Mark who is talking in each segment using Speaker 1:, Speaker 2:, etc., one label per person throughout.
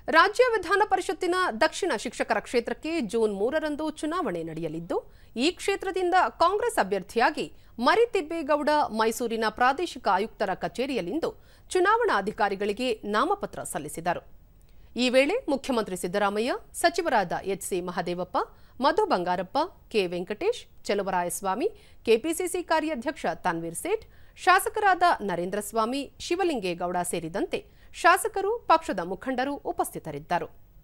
Speaker 1: ರಾಜ್ಯ ವಿಧಾನ ಪರಿಷತ್ತಿನ ದಕ್ಷಿಣ ಶಿಕ್ಷಕರ ಕ್ಷೇತ್ರಕ್ಕೆ ಜೂನ್ ಮೂರರಂದು ಚುನಾವಣೆ ನಡೆಯಲಿದ್ದು ಈ ಕ್ಷೇತ್ರದಿಂದ ಕಾಂಗ್ರೆಸ್ ಅಭ್ಯರ್ಥಿಯಾಗಿ ಮರಿತಿಬ್ಬೇಗೌಡ ಮೈಸೂರಿನ ಪ್ರಾದೇಶಿಕ ಆಯುಕ್ತರ ಕಚೇರಿಯಲ್ಲಿಂದು ಚುನಾವಣಾಧಿಕಾರಿಗಳಿಗೆ ನಾಮಪತ್ರ ಸಲ್ಲಿಸಿದರು ಈ ವೇಳೆ ಮುಖ್ಯಮಂತ್ರಿ ಸಿದ್ದರಾಮಯ್ಯ ಸಚಿವರಾದ HC Mahadevappa Madhu Bangarappa K Venkatesh Chaluvarayaswamy KPCC ಕಾರ್ಯಾಧ್ಯಕ್ಷ ತನ್ವೀರ್ ಸೇಠ್ ಶಾಸಕರಾದ ನರೇಂದ್ರ ಸ್ವಾಮಿ ಶಿವಲಿಂಗೇಗೌಡ ಸೇರಿದಂತೆ ಶಾಸಕರು ಪಕ್ಷದ ಮುಖಂಡರು ಉಪಸ್ಥಿತರಿದ್ದರು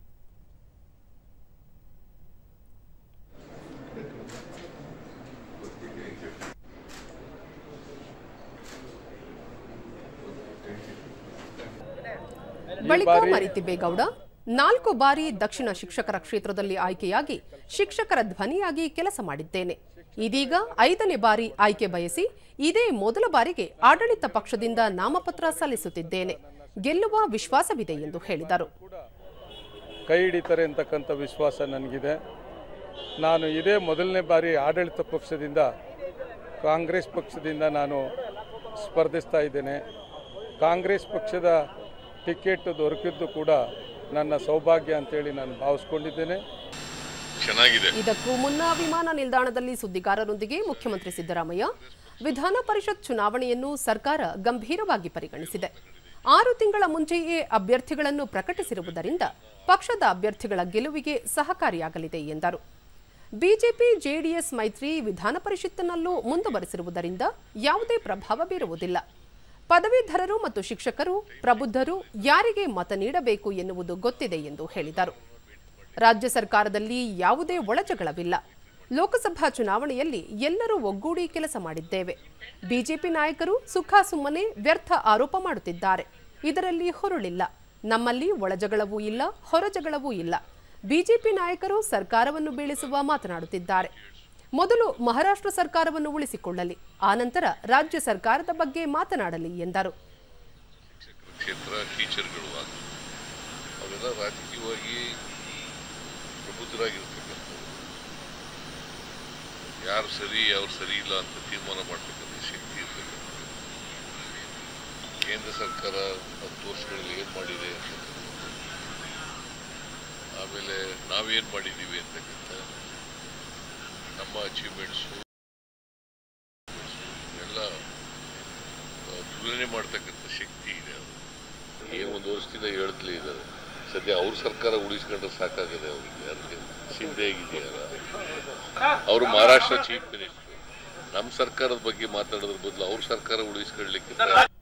Speaker 1: ಬಳಿಕ ಮರಿತಿಬ್ಬೇಗೌಡ ನಾಲ್ಕು ಬಾರಿ ದಕ್ಷಿಣ ಶಿಕ್ಷಕರ ಕ್ಷೇತ್ರದಲ್ಲಿ ಆಯ್ಕೆಯಾಗಿ ಶಿಕ್ಷಕರ ಧ್ವನಿಯಾಗಿ ಕೆಲಸ ಮಾಡಿದ್ದೇನೆ ಇದೀಗ ಐದನೇ ಬಾರಿ ಆಯ್ಕೆ ಬಯಸಿ ಇದೇ ಮೊದಲ ಬಾರಿಗೆ ಆಡಳಿತ ಪಕ್ಷದಿಂದ ನಾಮಪತ್ರ ಸಲ್ಲಿಸುತ್ತಿದ್ದೇನೆ ಗೆಲ್ಲುವ ವಿಶ್ವಾಸವಿದೆ ಎಂದು ಹೇಳಿದರು
Speaker 2: ಕೈ ಹಿಡಿತಾರೆ ಅಂತಕ್ಕಂಥ ವಿಶ್ವಾಸ ನನಗಿದೆ ನಾನು ಇದೇ ಮೊದಲನೇ ಬಾರಿ ಆಡಳಿತ ಪಕ್ಷದಿಂದ ಕಾಂಗ್ರೆಸ್ ಪಕ್ಷದಿಂದ ನಾನು ಸ್ಪರ್ಧಿಸ್ತಾ ಇದ್ದೇನೆ ಕಾಂಗ್ರೆಸ್ ಪಕ್ಷದ ಟಿಕೆಟ್ ದೊರಕಿದ್ದು ಕೂಡ ನನ್ನ ಸೌಭಾಗ್ಯ ಅಂತೇಳಿ ನಾನು ಭಾವಿಸ್ಕೊಂಡಿದ್ದೇನೆ
Speaker 3: ಚೆನ್ನಾಗಿದೆ
Speaker 1: ಇದಕ್ಕೂ ಮುನ್ನ ವಿಮಾನ ನಿಲ್ದಾಣದಲ್ಲಿ ಸುದ್ದಿಗಾರರೊಂದಿಗೆ ಮುಖ್ಯಮಂತ್ರಿ ಸಿದ್ದರಾಮಯ್ಯ ವಿಧಾನ ಪರಿಷತ್ ಚುನಾವಣೆಯನ್ನು ಸರ್ಕಾರ ಗಂಭೀರವಾಗಿ ಪರಿಗಣಿಸಿದೆ ಆರು ತಿಂಗಳ ಮುಂಚೆಯೇ ಅಭ್ಯರ್ಥಿಗಳನ್ನು ಪ್ರಕಟಿಸಿರುವುದರಿಂದ ಪಕ್ಷದ ಅಭ್ಯರ್ಥಿಗಳ ಗೆಲುವಿಗೆ ಸಹಕಾರಿಯಾಗಲಿದೆ ಎಂದರು ಬಿಜೆಪಿ ಜೆಡಿಎಸ್ ಮೈತ್ರಿ ವಿಧಾನ ಪರಿಷತ್ತಿನಲ್ಲೂ ಮುಂದುವರೆಸಿರುವುದರಿಂದ ಯಾವುದೇ ಪ್ರಭಾವ ಬೀರುವುದಿಲ್ಲ ಪದವೀಧರರು ಮತ್ತು ಶಿಕ್ಷಕರು ಪ್ರಬುದ್ಧರು ಯಾರಿಗೆ ಮತ ನೀಡಬೇಕು ಎನ್ನುವುದು ಗೊತ್ತಿದೆ ಎಂದು ಹೇಳಿದರು ರಾಜ್ಯ ಸರ್ಕಾರದಲ್ಲಿ ಯಾವುದೇ ಒಳಜಗಳವಿಲ್ಲ ಲೋಕಸಭಾ ಚುನಾವಣೆಯಲ್ಲಿ ಎಲ್ಲರೂ ಒಗ್ಗೂಡಿ ಕೆಲಸ ಮಾಡಿದ್ದೇವೆ ಬಿಜೆಪಿ ನಾಯಕರು ಸುಖಾಸುಮ್ಮನೆ ವ್ಯರ್ಥ ಆರೋಪ ಮಾಡುತ್ತಿದ್ದಾರೆ ಇದರಲ್ಲಿ ಹೊರಳಿಲ್ಲ ನಮ್ಮಲ್ಲಿ ಒಳಜಗಳವೂ ಇಲ್ಲ ಹೊರಜಗಳವೂ ಇಲ್ಲ ಬಿಜೆಪಿ ನಾಯಕರು ಸರ್ಕಾರವನ್ನು ಬೀಳಿಸುವ ಮಾತನಾಡುತ್ತಿದ್ದಾರೆ ಮೊದಲು ಮಹಾರಾಷ್ಟ್ರ ಸರ್ಕಾರವನ್ನು ಉಳಿಸಿಕೊಳ್ಳಲಿ ಆನಂತರ ರಾಜ್ಯ ಸರ್ಕಾರದ ಬಗ್ಗೆ ಮಾತನಾಡಲಿ ಎಂದರು
Speaker 3: ಕ್ಷೇತ್ರ ಟೀಚರ್ಗಳು ಆಗ ಅವೆಲ್ಲ ರಾಜಕೀಯವಾಗಿ ಪ್ರಬುದ್ಧರಾಗಿರ್ತಕ್ಕಂಥವ್ರು ಯಾರು ಸರಿ ಯಾರು ಸರಿ ಇಲ್ಲ ಅಂತ ತೀರ್ಮಾನ ಮಾಡ್ತಕ್ಕಂಥ ಶಕ್ತಿ ಇರ್ತಕ್ಕಂಥದ್ದು ಕೇಂದ್ರ ಸರ್ಕಾರ ಹತ್ತು ವರ್ಷಗಳಲ್ಲಿ ಏನು ಮಾಡಿದೆ ಅಂತಕ್ಕಂಥದ್ದು ಆಮೇಲೆ ನಾವೇನು ಮಾಡಿದ್ದೀವಿ ಅಂತಕ್ಕಂಥ ನಮ್ಮ ಅಚೀವ್ಮೆಂಟ್ಸು ಎಲ್ಲ ಆ, ತುಲನೆ ಮಾಡ್ತಕ್ಕಂಥ ಶಕ್ತಿ ಇದೆ ಅದು ಏನು ಒಂದು ವರ್ಷದಿಂದ ಹೇಳ್ತಲೇ ಇದ್ದಾರೆ ಸದ್ಯ ಅವ್ರ ಸರ್ಕಾರ ಉಳಿಸ್ಕೊಂಡ್ರೆ ಸಾಕಾಗಿದೆ ಅವ್ರಿಗೆ ಯಾರಿಗೆ ಶಿಂದೆ ಆಗಿದೆಯಲ್ಲ ಅವರು ಮಹಾರಾಷ್ಟ್ರ ಚೀಫ್ ಮಿನಿಸ್ಟರ್ ನಮ್ಮ ಸರ್ಕಾರದ ಬಗ್ಗೆ ಮಾತಾಡೋದ್ರ ಬದಲು ಅವ್ರ ಸರ್ಕಾರ ಉಳಿಸ್ಕೊಳ್ಳಿಕ್ಕೆ